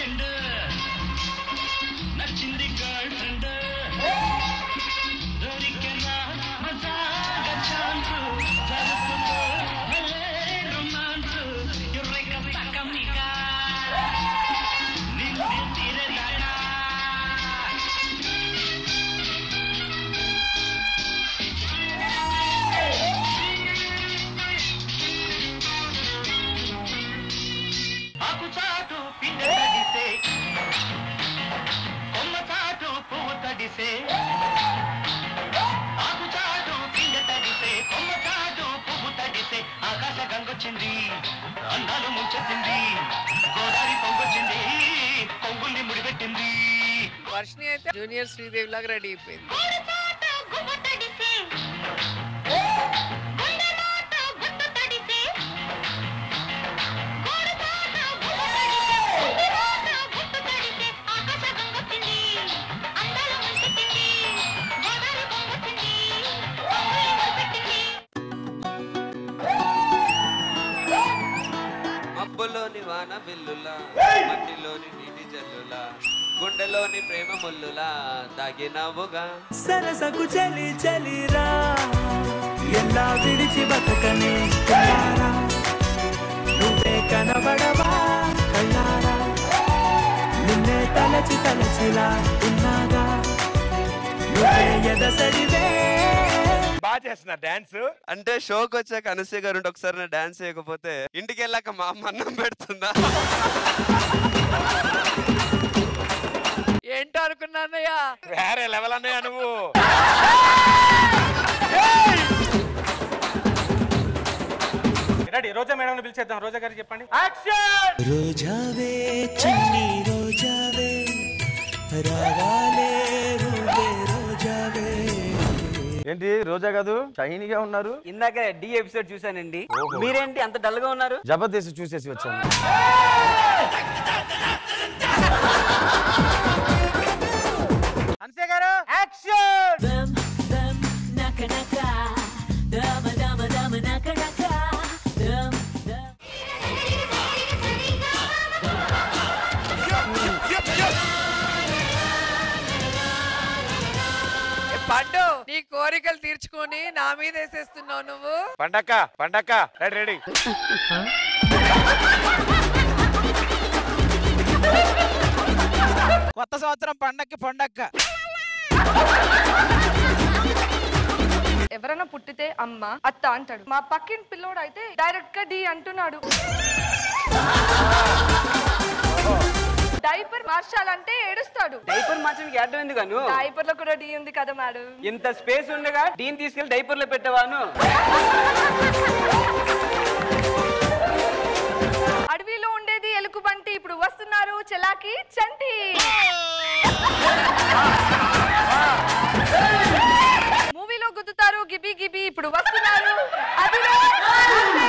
Friend నచ్చింది girlfriend దొరికెనా మజాగా ఛాన్స్ జరుగుతుందో భలే రొమాన్స్ యుర్రెక పక్కమిగా నిన్ను తీరదాకా ఆకు చాటు పిండి తడిసే కొమ్మ చాటు పువ్వు తడిసే ఆకు చాటు పిండి తడిసే కొమ్మ చాటు పువ్వు తడిసే ఆకాశ గంగొచ్చింది అందాలు ముంచెత్తింది గోదావరి పొంగొచ్చింది కొంగుల్ని ముడిపెట్టింది వర్షిని అయితే జూనియర్ శ్రీదేవి లాగా రెడీ అయిపోయింది మబ్బులోని వాన బిల్లులా మట్టిలోని నీటి జల్లులా గుండెలోని ప్రేమ ముల్లులా దాగినవుగా సరసకు చలి చలిరా ఎలా విడిచి బతకనే కళ్ళారా నువ్వే కనబడవా కళ్ళారా నిన్నే తలచి తలచిలా ఉన్నాగా నువ్వే ఎదసడివే బాగా చేస్తున్నారు డాన్స్ అంటే షోకి వచ్చాక అనసూయ గారు ఉంటే ఒకసారి నా డాన్స్ చేయకపోతే ఇంటికి వెళ్ళాక మా అమ్మ అన్నం పెడుతుందా ఏంటో అనుకున్నానయ్యా వేరే లెవెల్ అన్నయ్య నువ్వు రెడీ రోజా మేడం పిలిచేద్దాం రోజా గారికి చెప్పండి యాక్షన్ రోజావే చిన్ని రోజావే రాగాలే రూవే రోజావే ఏంటి రోజా కాదు షైనీగా ఉన్నారు ఇందాక డి ఎపిసోడ్ చూసానండి మీరేంటి అంత డల్ గా ఉన్నారు జబర్దస్త్ చూసేసి వచ్చాను అన్సే గారు యాక్షన్ ఏ పండు నీ కోరికలు తీర్చుకొని నా మీద వేసేస్తున్నావు నువ్వు పండక్క పండక్క రెడీ రెడీ కొత్త సంవత్సరం పండక్కి పండక్క ఎవరైనా పుట్టితే అమ్మ అత్త అంటాడు మా పక్కింటి పిల్లోడు అయితే డైరెక్ట్ గా డి అంటున్నాడు డైపర్ మార్చాలంటే ఏడుస్తాడు డైపర్ మార్చడానికి అడ్డం ఎందుకు అను డైపర్ లో కూడా డి ఉంది కదా మేడం ఇంత స్పేస్ ఉండగా డీన్ తీసుకెళ్లి డైపర్ లో పెట్టవాను అడవిలో ఉండేది ఎలుగుబంటి ఇప్పుడు వస్తున్నారు చెలాకి చంటి మూవీలో గుద్దుతారు గిబి గిబి ఇప్పుడు వస్తున్నారు అదిలో ఆనందే.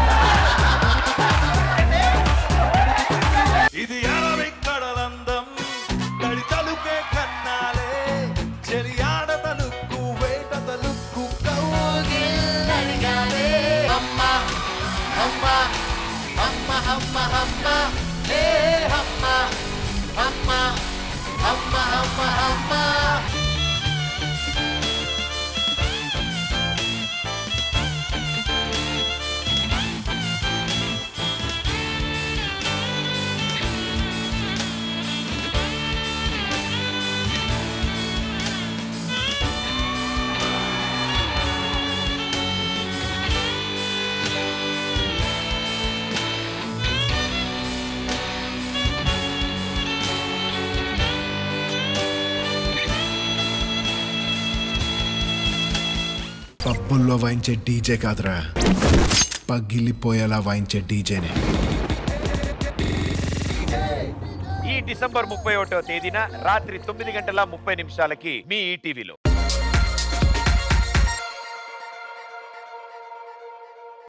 ఇది అరవిక్కడలందం తడి తలుపే కన్నాలే చెరి ఆడ తలుక్కు వేట తలుక్కు అమ్మ అమ్మ అమ్మ అమ్మ అమ్మ ఏ అమ్మ అమ్మ అమ్మ అమ్మ అమ్మ పబ్బుల్లో వాయించే డీజే కాదురా పగిలిపోయేలా వాయించే డీజేనే ఈ డిసెంబర్ ముప్పై ఒకటో తేదీన రాత్రి తొమ్మిది గంటల ముప్పై నిమిషాలకి మీ ఈటీవీలో